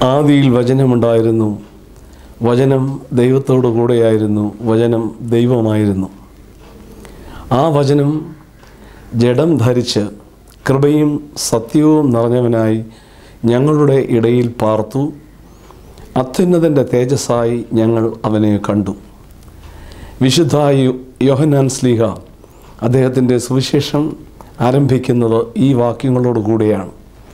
ആദിയിൽ വചനമുണ്ടായിരുന്നു വചനം ദൈവത്തോടു കൂടെയായിരുന്നു വചനം ദൈവമായിരുന്നു ആ വചനം ജഡം ധരിച്ച് കൃപയും സത്യവും നിറഞ്ഞവനായി ഞങ്ങളുടെ ഇടയിൽ പാർത്തു അത്യുന്നതൻ്റെ തേജസ്സായി ഞങ്ങൾ അവനെ കണ്ടു വിശുദ്ധ യോ- യോഹന്നാൻ സ്ലീഹ അദ്ദേഹത്തിൻ്റെ സുവിശേഷം ആരംഭിക്കുന്നത് ഈ വാക്യങ്ങളോട് കൂടിയാണ്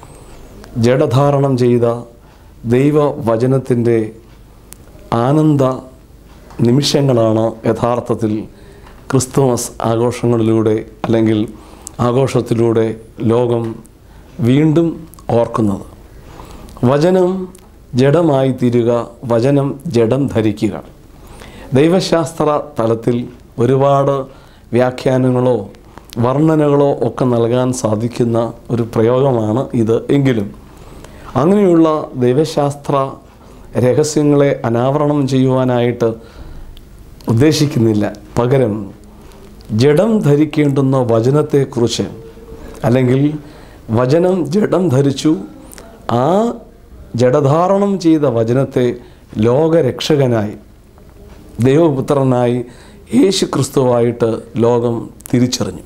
ജഡധാരണം ചെയ്ത ദൈവവചനത്തിൻ്റെ ആനന്ദ നിമിഷങ്ങളാണ് യഥാർത്ഥത്തിൽ ക്രിസ്തുമസ് ആഘോഷങ്ങളിലൂടെ അല്ലെങ്കിൽ ആഘോഷത്തിലൂടെ ലോകം വീണ്ടും ഓർക്കുന്നത് വചനം ജഡമായി തീരുക വചനം ജഡം ധരിക്കുക ദൈവശാസ്ത്ര തലത്തിൽ ഒരുപാട് വ്യാഖ്യാനങ്ങളോ വർണ്ണനകളോ ഒക്കെ നൽകാൻ സാധിക്കുന്ന ഒരു പ്രയോഗമാണ് ഇത് എങ്കിലും അങ്ങനെയുള്ള ദൈവശാസ്ത്ര രഹസ്യങ്ങളെ അനാവരണം ചെയ്യുവാനായിട്ട് ഉദ്ദേശിക്കുന്നില്ല പകരം ജഡം ധരിക്കേണ്ടുന്ന വചനത്തെക്കുറിച്ച് അല്ലെങ്കിൽ വചനം ജഡം ധരിച്ചു ആ ജഡധാരണം ചെയ്ത വചനത്തെ ലോകരക്ഷകനായി ദൈവപുത്രനായി യേശു ക്രിസ്തുവായിട്ട് ലോകം തിരിച്ചറിഞ്ഞു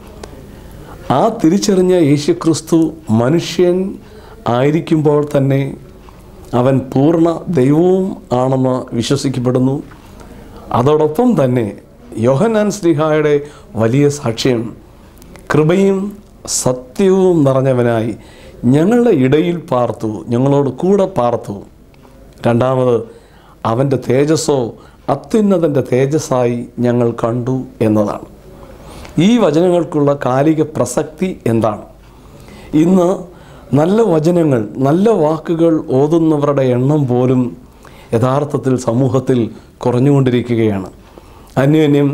ആ തിരിച്ചറിഞ്ഞ യേശു ക്രിസ്തു മനുഷ്യൻ ആയിരിക്കുമ്പോൾ തന്നെ അവൻ പൂർണ്ണ ദൈവവും ആണെന്ന് വിശ്വസിക്കപ്പെടുന്നു അതോടൊപ്പം തന്നെ യോഹന്നാൻ ശ്രീഹായുടെ വലിയ സാക്ഷ്യം കൃപയും സത്യവും നിറഞ്ഞവനായി ഞങ്ങളുടെ ഇടയിൽ പാർത്തു ഞങ്ങളോട് കൂടെ പാർത്തു രണ്ടാമത് അവൻ്റെ തേജസ്സോ അത്യുന്നതൻ്റെ തേജസ്സായി ഞങ്ങൾ കണ്ടു എന്നതാണ് ഈ വചനങ്ങൾക്കുള്ള കാലിക പ്രസക്തി എന്താണ് ഇന്ന് നല്ല വചനങ്ങൾ നല്ല വാക്കുകൾ ഓതുന്നവരുടെ എണ്ണം പോലും യഥാർത്ഥത്തിൽ സമൂഹത്തിൽ കുറഞ്ഞുകൊണ്ടിരിക്കുകയാണ് അന്യോന്യം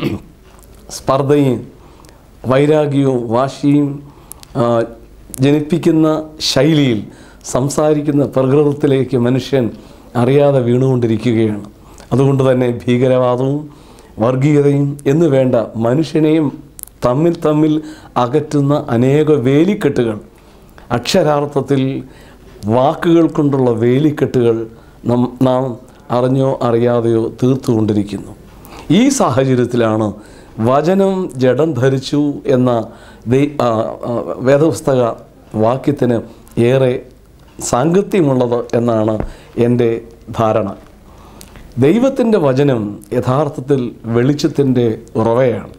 സ്പർദ്ധയും വൈരാഗ്യവും വാശിയും ആ, ജനിപ്പിക്കുന്ന ശൈലിയിൽ സംസാരിക്കുന്ന പ്രകൃതത്തിലേക്ക് മനുഷ്യൻ അറിയാതെ വീണുകൊണ്ടിരിക്കുകയാണ് അതുകൊണ്ട് തന്നെ ഭീകരവാദവും വർഗീയതയും എന്ന് വേണ്ട മനുഷ്യനെയും തമ്മിൽ തമ്മിൽ അകറ്റുന്ന അനേക വേലിക്കെട്ടുകൾ അക്ഷരാർത്ഥത്തിൽ വാക്കുകൾ കൊണ്ടുള്ള വേലിക്കെട്ടുകൾ നം നാം അറിഞ്ഞോ അറിയാതെയോ തീർത്തുകൊണ്ടിരിക്കുന്നു ഈ സാഹചര്യത്തിലാണ് വചനം ജഡം ധരിച്ചു എന്ന ദൈ- ആ, ആ, വേദപുസ്തക വാക്യത്തിന് ഏറെ സാങ്കത്യമുള്ളത് എന്നാണ് എൻ്റെ ധാരണ ദൈവത്തിൻ്റെ വചനം യഥാർത്ഥത്തിൽ വെളിച്ചത്തിൻ്റെ ഉറവയാണ്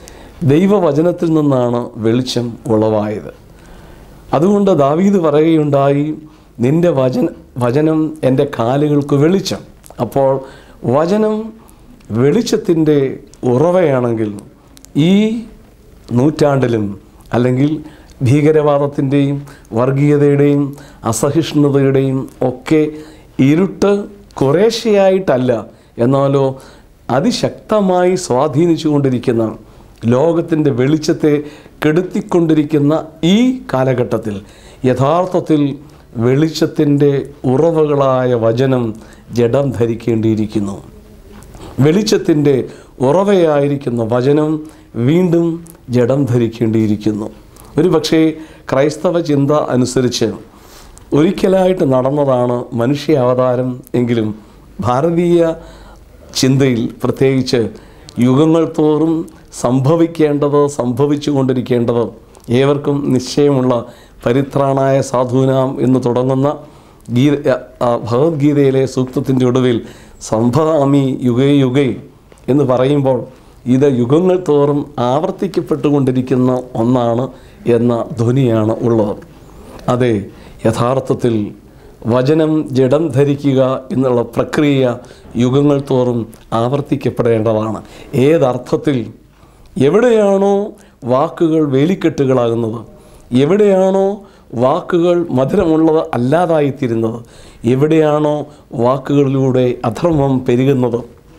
ദൈവവചനത്തിൽ നിന്നാണ് വെളിച്ചം ഉളവായത് അതുകൊണ്ട് ദാവീദ് പറയുകയുണ്ടായി നിന്റെ വചന വചനം എൻ്റെ കാലുകൾക്ക് വെളിച്ചം അപ്പോൾ വചനം വെളിച്ചത്തിൻ്റെ ഉറവയാണെങ്കിൽ ഈ നൂറ്റാണ്ടിലും അല്ലെങ്കിൽ ഭീകരവാദത്തിൻ്റെയും വർഗീയതയുടെയും അസഹിഷ്ണുതയുടെയും ഒക്കെ ഇരുട്ട് കുറേശ്ശെയായിട്ടല്ല എന്നാലോ അതിശക്തമായി സ്വാധീനിച്ചു കൊണ്ടിരിക്കുന്ന ലോകത്തിൻ്റെ വെളിച്ചത്തെ കെടുത്തിക്കൊണ്ടിരിക്കുന്ന ഈ കാലഘട്ടത്തിൽ യഥാർത്ഥത്തിൽ വെളിച്ചത്തിൻ്റെ ഉറവകളായ വചനം ജഡം ധരിക്കേണ്ടിയിരിക്കുന്നു വെളിച്ചത്തിൻ്റെ ഉറവയായിരിക്കുന്ന വചനം വീണ്ടും ജഡം ധരിക്കേണ്ടിയിരിക്കുന്നു ഒരു പക്ഷേ ക്രൈസ്തവ ചിന്ത അനുസരിച്ച് ഒരിക്കലായിട്ട് നടന്നതാണ് മനുഷ്യ അവതാരം എങ്കിലും ഭാരതീയ ചിന്തയിൽ പ്രത്യേകിച്ച് യുഗങ്ങൾ തോറും സംഭവിക്കേണ്ടത് സംഭവിച്ചു കൊണ്ടിരിക്കേണ്ടത് ഏവർക്കും നിശ്ചയമുള്ള പരിത്രാണായ സാധൂനാം എന്ന് തുടങ്ങുന്ന ഗീത ആ, ഭഗവത്ഗീതയിലെ സൂക്തത്തിൻ്റെ ഒടുവിൽ സംഭവാമി യുഗേ യുഗേ എന്ന് പറയുമ്പോൾ ഇത് യുഗങ്ങൾ തോറും ആവർത്തിക്കപ്പെട്ടുകൊണ്ടിരിക്കുന്ന ഒന്നാണ് എന്ന ധ്വനിയാണ് ഉള്ളത് അതെ യഥാർത്ഥത്തിൽ വചനം ജഡം ധരിക്കുക എന്നുള്ള പ്രക്രിയ യുഗങ്ങൾ തോറും ആവർത്തിക്കപ്പെടേണ്ടതാണ് ഏതർത്ഥത്തിൽ എവിടെയാണോ വാക്കുകൾ വേലിക്കെട്ടുകളാകുന്നത് എവിടെയാണോ വാക്കുകൾ മധുരമുള്ളത് അല്ലാതായിത്തീരുന്നത് എവിടെയാണോ വാക്കുകളിലൂടെ അധർമ്മം പെരുകുന്നത്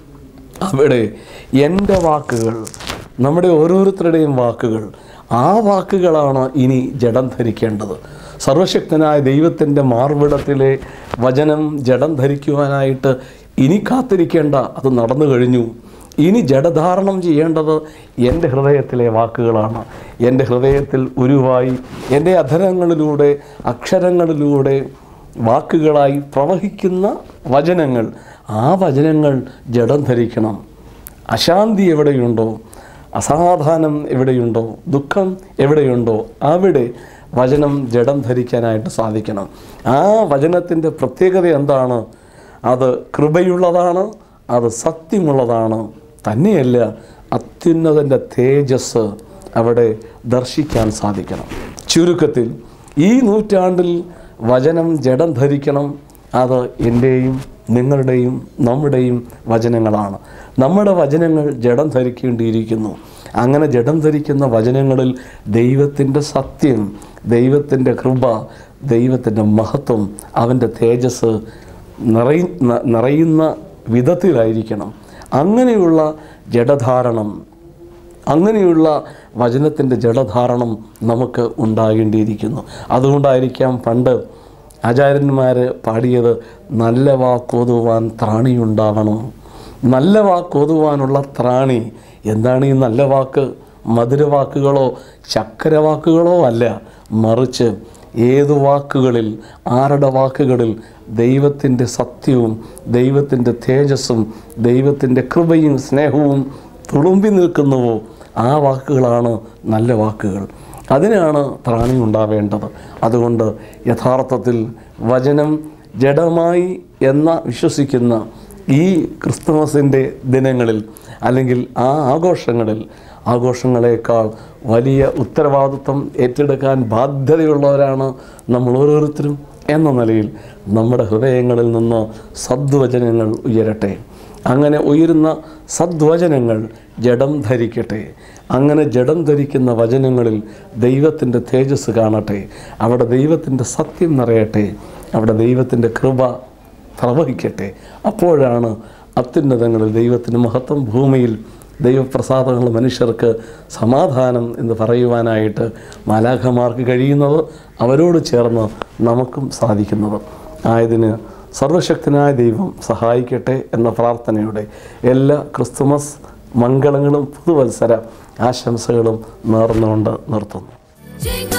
അവിടെ എൻ്റെ വാക്കുകൾ നമ്മുടെ ഓരോരുത്തരുടെയും വാക്കുകൾ ആ വാക്കുകളാണ് ഇനി ജഡം ധരിക്കേണ്ടത് സർവശക്തനായ ദൈവത്തിൻ്റെ മാർവിടത്തിലെ വചനം ജഡം ധരിക്കുവാനായിട്ട് ഇനി കാത്തിരിക്കേണ്ട അത് നടന്നു കഴിഞ്ഞു ഇനി ജഡധാരണം ചെയ്യേണ്ടത് എൻ്റെ ഹൃദയത്തിലെ വാക്കുകളാണ് എൻ്റെ ഹൃദയത്തിൽ ഉരുവായി എൻ്റെ അധരങ്ങളിലൂടെ അക്ഷരങ്ങളിലൂടെ വാക്കുകളായി പ്രവഹിക്കുന്ന വചനങ്ങൾ ആ വചനങ്ങൾ ജഡം ധരിക്കണം അശാന്തി എവിടെയുണ്ടോ അസമാധാനം എവിടെയുണ്ടോ ദുഃഖം എവിടെയുണ്ടോ അവിടെ വചനം ജഡം ധരിക്കാനായിട്ട് സാധിക്കണം ആ വചനത്തിൻ്റെ പ്രത്യേകത എന്താണ് അത് കൃപയുള്ളതാണ് അത് സത്യമുള്ളതാണ് തന്നെയല്ല അത്യുന്നതൻ്റെ തേജസ് അവിടെ ദർശിക്കാൻ സാധിക്കണം ചുരുക്കത്തിൽ ഈ നൂറ്റാണ്ടിൽ വചനം ജഡം ധരിക്കണം അത് എൻ്റെയും നിങ്ങളുടെയും നമ്മുടെയും വചനങ്ങളാണ് നമ്മുടെ വചനങ്ങൾ ജഡം ധരിക്കേണ്ടിയിരിക്കുന്നു അങ്ങനെ ജഡം ധരിക്കുന്ന വചനങ്ങളിൽ ദൈവത്തിൻ്റെ സത്യം ദൈവത്തിൻ്റെ കൃപ ദൈവത്തിൻ്റെ മഹത്വം അവൻ്റെ തേജസ് നിറയി ന- നിറയുന്ന വിധത്തിലായിരിക്കണം അങ്ങനെയുള്ള ജഡധാരണം അങ്ങനെയുള്ള വചനത്തിൻ്റെ ജഡധാരണം നമുക്ക് ഉണ്ടാകേണ്ടിയിരിക്കുന്നു അതുകൊണ്ടായിരിക്കാം പണ്ട് ആചാര്യന്മാർ പാടിയത് നല്ല വാക്കോതുവാൻ ത്രാണിയുണ്ടാവണം നല്ല വാക്കോതുവാനുള്ള ത്രാണി എന്താണ് ഈ നല്ല വാക്ക് മധുരവാക്കുകളോ ചക്കരവാക്കുകളോ അല്ല മറിച്ച് ഏതു വാക്കുകളിൽ ആരുടെ വാക്കുകളിൽ ദൈവത്തിൻ്റെ സത്യവും ദൈവത്തിൻ്റെ തേജസ്സും ദൈവത്തിൻ്റെ കൃപയും സ്നേഹവും തുളുമ്പി നിൽക്കുന്നുവോ ആ വാക്കുകളാണ് നല്ല വാക്കുകൾ അതിനാണ് ത്രാണി ഉണ്ടാവേണ്ടത് അതുകൊണ്ട് യഥാർത്ഥത്തിൽ വചനം ജഡമായി എന്ന വിശ്വസിക്കുന്ന ഈ ക്രിസ്തുമസിൻ്റെ ദിനങ്ങളിൽ അല്ലെങ്കിൽ ആ ആഘോഷങ്ങളിൽ ആഘോഷങ്ങളെക്കാൾ വലിയ ഉത്തരവാദിത്വം ഏറ്റെടുക്കാൻ ബാധ്യതയുള്ളവരാണ് നമ്മൾ ഓരോരുത്തരും എന്ന നിലയിൽ നമ്മുടെ ഹൃദയങ്ങളിൽ നിന്ന് സദ്വചനങ്ങൾ ഉയരട്ടെ അങ്ങനെ ഉയരുന്ന സദ്വചനങ്ങൾ ജഡം ധരിക്കട്ടെ അങ്ങനെ ജഡം ധരിക്കുന്ന വചനങ്ങളിൽ ദൈവത്തിൻ്റെ തേജസ് കാണട്ടെ അവിടെ ദൈവത്തിൻ്റെ സത്യം നിറയട്ടെ അവിടെ ദൈവത്തിൻ്റെ കൃപ പ്രവഹിക്കട്ടെ അപ്പോഴാണ് അത്യുന്നതങ്ങളിൽ ദൈവത്തിൻ്റെ മഹത്വം ഭൂമിയിൽ ദൈവപ്രസാദങ്ങൾ മനുഷ്യർക്ക് സമാധാനം എന്ന് പറയുവാനായിട്ട് മാലാഖമാർക്ക് കഴിയുന്നത് അവരോട് ചേർന്ന് നമുക്കും സാധിക്കുന്നത് ആയതിന് സർവശക്തനായ ദൈവം സഹായിക്കട്ടെ എന്ന പ്രാർത്ഥനയോടെ എല്ലാ ക്രിസ്തുമസ് മംഗളങ്ങളും പുതുവത്സര ആശംസകളും നേർന്നുകൊണ്ട് നിർത്തുന്നു Jingle